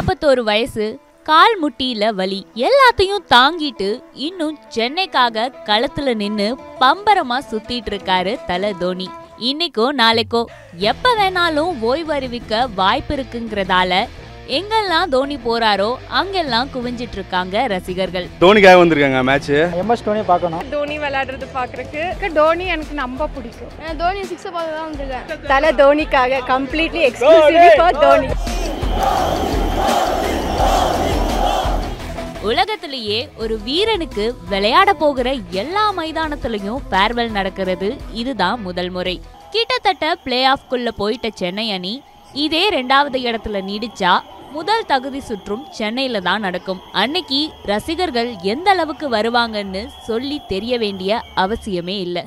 நாற்பத்தோரு வயசு கால் முட்டியில வலி எல்லாத்தையும் தாங்கிட்டு இன்னும் சென்னைக்காக களத்துல நின்னு பம்பரமா சுத்திட்டு இருக்காரு தல தோனி இன்னைக்கோ நாளைக்கோ எப்ப வேணாலும் ஓய்வு அறிவிக்க வாய்ப்பு இருக்குங்கிறதால எங்கெல்லாம் தோனி போறாரோ அங்கெல்லாம் குவிஞ்சிட்டு இருக்காங்க ரசிகர்கள் தோனிக்காக வந்திருக்காங்க மேட்ச்சு எம்எஸ் டோனி பார்க்கணும் தோனி விளையாடுறது பார்க்குறக்கு தோனி எனக்கு ரொம்ப பிடிக்கும் தோனி சிக்ஸ் பார்த்து தான் வந்திருக்கேன் தலை தோனிக்காக கம்ப்ளீட்லி எக்ஸ்க்ளூசிவ்லி ஃபார் தோனி உலகத்திலேயே ஒரு வீரனுக்கு விளையாட போகிற எல்லா மைதானத்திலையும் ஃபேர்வெல் நடக்கிறது இதுதான் முதல் முறை கிட்டத்தட்ட பிளே ஆஃப்குள்ள போயிட்ட சென்னை அணி இதே ரெண்டாவது இடத்துல நீடிச்சா முதல் தகுதி சுற்றும் சென்னையில தான் நடக்கும் அன்னைக்கு ரசிகர்கள் எந்த அளவுக்கு வருவாங்கன்னு சொல்லி தெரிய வேண்டிய அவசியமே இல்லை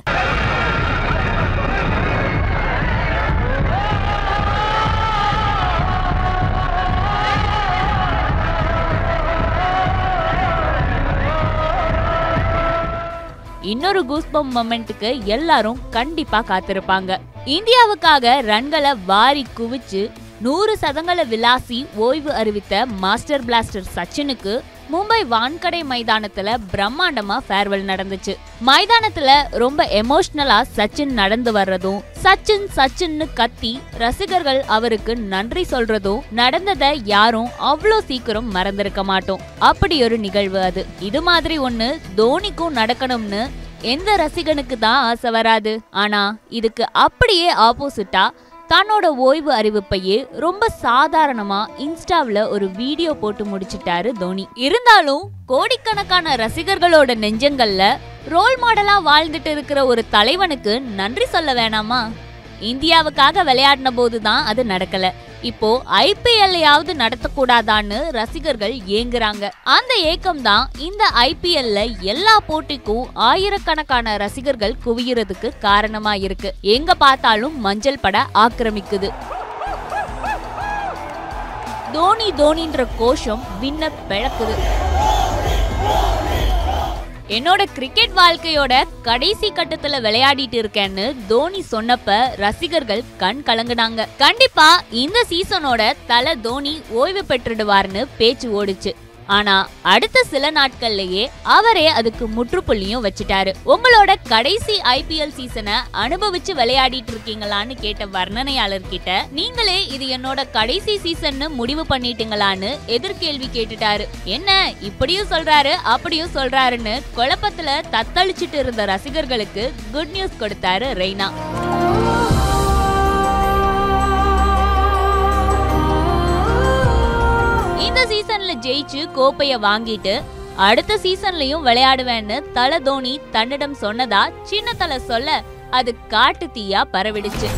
இன்னொரு கூஸ்பம் மொமெண்ட்டுக்கு எல்லாரும் கண்டிப்பா காத்திருப்பாங்க இந்தியாவுக்காக ரன்களை வாரி குவிச்சு நூறு சதங்களை விளாசி ஓய்வு அறிவித்த மாஸ்டர் பிளாஸ்டர் சச்சினுக்கு மும்பை வான்கடை மைதானத்துல பிரம்மாண்டமா ஃபேர்வெல் நடந்துச்சு மைதானத்துல ரொம்ப எமோஷனலா சச்சின் நடந்து வர்றதும் சச்சின் சச்சின்னு கத்தி ரசிகர்கள் அவருக்கு நன்றி சொல்றதும் நடந்ததை யாரும் அவ்வளோ சீக்கிரம் மறந்திருக்க மாட்டோம் அப்படி ஒரு நிகழ்வு அது இது மாதிரி ஒண்ணு தோனிக்கும் நடக்கணும்னு எந்த ரசிகனுக்கு தான் ஆசை வராது ஆனா இதுக்கு அப்படியே ஆப்போசிட்டா தன்னோட ஓய்வு அறிவிப்பையே ரொம்ப சாதாரணமா இன்ஸ்டாவில் ஒரு வீடியோ போட்டு முடிச்சிட்டாரு தோனி இருந்தாலும் கோடிக்கணக்கான ரசிகர்களோட நெஞ்சங்கள்ல ரோல் மாடலா வாழ்ந்துட்டு இருக்கிற ஒரு தலைவனுக்கு நன்றி சொல்ல வேணாமா இந்தியாவுக்காக விளையாடின போது தான் அது நடக்கல இப்போ ஐபிஎல்லையாவது நடத்தக்கூடாதான்னு ரசிகர்கள் ஏங்குறாங்க அந்த ஏக்கம் தான் இந்த ஐபிஎல்ல எல்லா போட்டிக்கும் ஆயிரக்கணக்கான ரசிகர்கள் குவியறதுக்கு காரணமா இருக்கு எங்க பார்த்தாலும் மஞ்சள் பட ஆக்கிரமிக்குது தோனி தோனின்ற கோஷம் விண்ண பிளக்குது என்னோட கிரிக்கெட் வாழ்க்கையோட கடைசி கட்டத்துல விளையாடிட்டு இருக்கேன்னு தோனி சொன்னப்ப ரசிகர்கள் கண் கலங்குனாங்க கண்டிப்பா இந்த சீசனோட தல தோனி ஓய்வு பெற்றுடுவார்னு பேச்சு ஓடுச்சு ஆனா அடுத்த சில நாட்கள்லயே அவரே அதுக்கு முற்றுப்புள்ளியும் வச்சுட்டாரு உங்களோட கடைசி ஐபிஎல் சீசனை அனுபவிச்சு விளையாடிட்டு இருக்கீங்களான்னு கேட்ட வர்ணனையாளர் கிட்ட நீங்களே இது என்னோட கடைசி சீசன்னு முடிவு பண்ணிட்டீங்களான்னு எதிர்கேள்வி கேட்டுட்டாரு என்ன இப்படியும் சொல்றாரு அப்படியும் சொல்றாருன்னு குழப்பத்துல தத்தளிச்சிட்டு இருந்த ரசிகர்களுக்கு குட் நியூஸ் கொடுத்தாரு ரெய்னா இந்த சீசன்ல ஜெயிச்சு கோப்பைய வாங்கிட்டு அடுத்த சீசன்லயும் விளையாடுவேன்னு தல தோனி தன்னிடம் சொன்னதா சின்ன தல சொல்ல அது காட்டு தீயா பரவிடுச்சு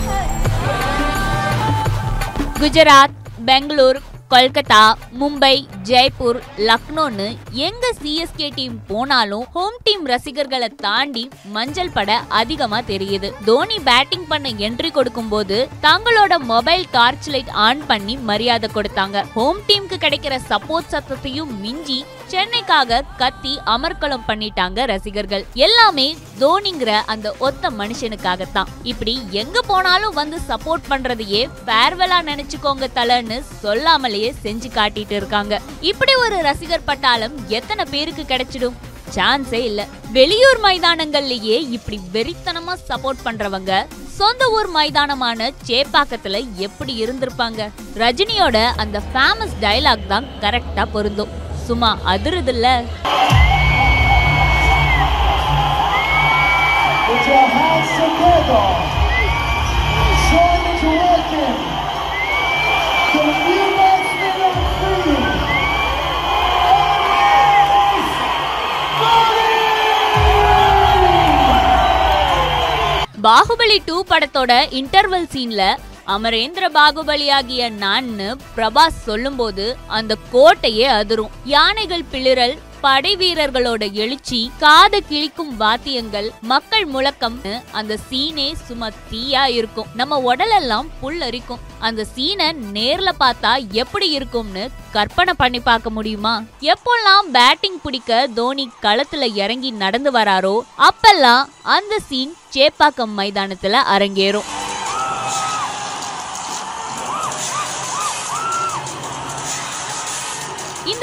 குஜராத் பெங்களூர் கொல்கத்தா மும்பை ஜெய்ப்பூர் லக்னோன்னு எங்க சிஎஸ்கே டீம் போனாலும் ஹோம் டீம் ரசிகர்களை தாண்டி மஞ்சள் பட அதிகமா தெரியுது தோனி பேட்டிங் பண்ண என்ட்ரி கொடுக்கும்போது தங்களோட மொபைல் டார்ச் லைட் ஆன் பண்ணி மரியாதை கொடுத்தாங்க ஹோம் டீமுக்கு கிடைக்கிற சப்போர்ட் சத்தத்தையும் மிஞ்சி சென்னைக்காக கத்தி அமர்க்களம் பண்ணிட்டாங்க ரசிகர்கள் எல்லாமே தோனிங்கிற அந்த ஒத்த மனுஷனுக்காகத்தான் இப்படி எங்க போனாலும் வந்து சப்போர்ட் பண்றதையே ஃபேர்வெலா நினைச்சுக்கோங்க தலன்னு சொல்லாமலேயே செஞ்சு காட்டிட்டு இருக்காங்க இப்படி ஒரு ரசிகர் பட்டாளம் எத்தனை பேருக்கு கிடைச்சிடும் சான்ஸே இல்ல வெளியூர் மைதானங்கள்லயே இப்படி வெறித்தனமா சப்போர்ட் பண்றவங்க சொந்த ஊர் மைதானமான சேப்பாக்கத்துல எப்படி இருந்திருப்பாங்க ரஜினியோட அந்த ஃபேமஸ் டயலாக் தான் கரெக்டா பொருந்தும் சும்மா அதிருதுல்ல Put your hands together. Show it to working. The human spirit free. Baahubali two படத்தோட இன்டர்வல் சீன்ல அமரேந்திர பாகுபலியாகிய நான்னு பிரபாஸ் சொல்லும்போது அந்த கோட்டையே அதிரும் யானைகள் பிளிரல் படை வீரர்களோட எழுச்சி காது கிழிக்கும் வாத்தியங்கள் மக்கள் முழக்கம் அந்த சீனே சும்மா தீயா இருக்கும் நம்ம உடலெல்லாம் புல்லரிக்கும் அந்த சீனை நேர்ல பார்த்தா எப்படி இருக்கும்னு கற்பனை பண்ணி பார்க்க முடியுமா எப்பெல்லாம் பேட்டிங் பிடிக்க தோனி களத்துல இறங்கி நடந்து வராரோ அப்பெல்லாம் அந்த சீன் சேப்பாக்கம் மைதானத்துல அரங்கேறும்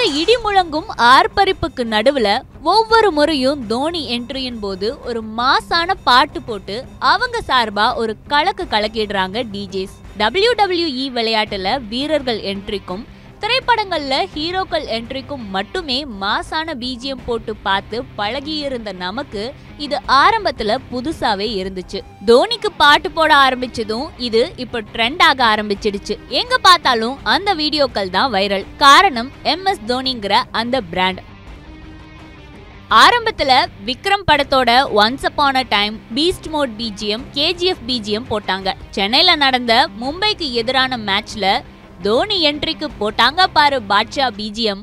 இடி முழங்கும் ஆர்ப்பரிப்புக்கு நடுவுல ஒவ்வொரு முறையும் தோனி என்ட்ரியின் போது ஒரு மாசான பாட்டு போட்டு அவங்க சார்பா ஒரு கலக்கு கலக்கிடுறாங்க டிஜேஸ் WWE விளையாட்டுல வீரர்கள் என்ட்ரிக்கும் திரைப்படங்கள்ல ஹீரோக்கள் என்ட்ரிக்கும் மட்டுமே மாசான பிஜிஎம் போட்டு பார்த்து பழகியிருந்த நமக்கு இது ஆரம்பத்துல புதுசாவே இருந்துச்சு தோனிக்கு பாட்டு போட ஆரம்பிச்சதும் இது இப்போ ட்ரெண்ட் ஆக ஆரம்பிச்சிடுச்சு எங்க பார்த்தாலும் அந்த வீடியோக்கள் தான் வைரல் காரணம் எம் எஸ் தோனிங்கிற அந்த பிராண்ட் ஆரம்பத்துல விக்ரம் படத்தோட once upon a time Beast mode BGM KGF BGM போட்டாங்க சென்னையில நடந்த மும்பைக்கு எதிரான மேட்ச்ல தோனி என்ட்ரிக்கு போட்டாங்க பாரு பாட்ஷா பிஜிஎம்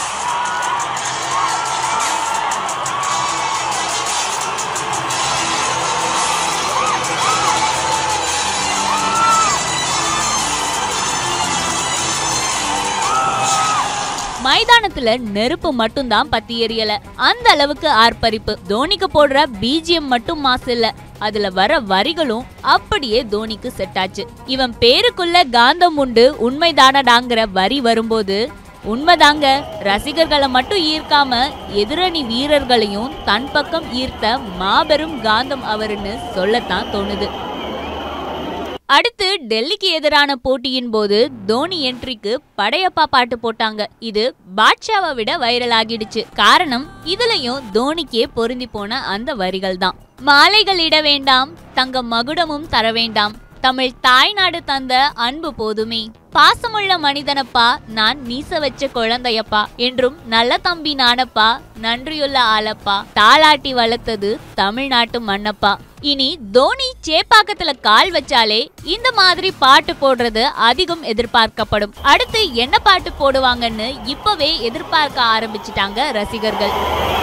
மைதானத்துல நெருப்பு மட்டும்தான் பத்தி எரியல அந்த அளவுக்கு ஆர்ப்பரிப்பு தோனிக்கு போடுற பிஜிஎம் மட்டும் மாசு இல்ல அதுல வர வரிகளும் அப்படியே தோனிக்கு செட் ஆச்சு இவன் பேருக்குள்ள காந்தம் உண்டு உண்மைதானடாங்கிற வரி வரும்போது உண்மைதாங்க ரசிகர்களை மட்டும் ஈர்க்காம எதிரணி வீரர்களையும் தன் பக்கம் ஈர்த்த மாபெரும் காந்தம் அவருன்னு சொல்லத்தான் தோணுது அடுத்து டெல்லிக்கு எதிரான போட்டியின் போது தோனி என்ட்ரிக்கு படையப்பா பாட்டு போட்டாங்க இது பாட்ஷாவை விட வைரல் ஆகிடுச்சு காரணம் இதுலயும் தோனிக்கே பொருந்தி போன அந்த வரிகள் தான் மாலைகள் இட வேண்டாம் தங்க மகுடமும் தர வேண்டாம் தமிழ் தாய்நாடு தந்த அன்பு போதுமே பாசமுள்ள மனிதனப்பா நான் மீச வச்ச குழந்தையப்பா என்றும் நல்ல தம்பி நானப்பா நன்றியுள்ள ஆளப்பா தாளாட்டி வளர்த்தது தமிழ்நாட்டு மண்ணப்பா இனி தோனி சேப்பாக்கத்துல கால் வச்சாலே இந்த மாதிரி பாட்டு போடுறது அதிகம் எதிர்பார்க்கப்படும் அடுத்து என்ன பாட்டு போடுவாங்கன்னு இப்பவே எதிர்பார்க்க ஆரம்பிச்சிட்டாங்க ரசிகர்கள்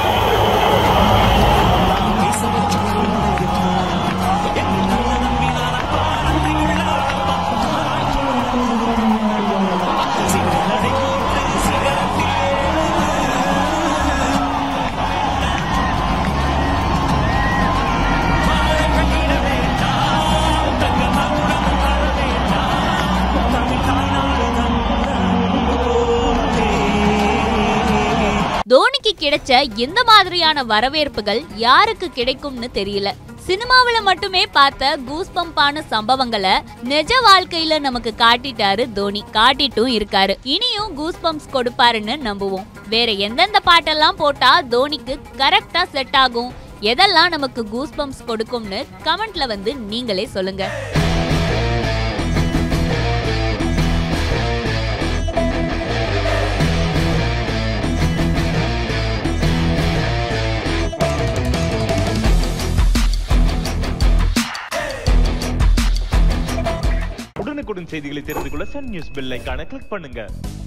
தோனிக்கு கிடைச்ச எந்த மாதிரியான வரவேற்புகள் யாருக்கு கிடைக்கும்னு தெரியல சினிமாவுல மட்டுமே பார்த்த கூஸ்பம்பான சம்பவங்களை நிஜ வாழ்க்கையில நமக்கு காட்டிட்டாரு தோனி காட்டிட்டும் இருக்காரு இனியும் கூஸ்பம்ஸ் கொடுப்பாருன்னு நம்புவோம் வேற எந்தெந்த பாட்டெல்லாம் போட்டா தோனிக்கு கரெக்டா செட் ஆகும் எதெல்லாம் நமக்கு கூஸ்பம்ஸ் கொடுக்கும்னு கமெண்ட்ல வந்து நீங்களே சொல்லுங்க உடனுக்குடன் செய்திகளை தெரிந்து கொள்ள சன் நியூஸ் பெல் ஐகானை கிளிக் பண்ணுங்க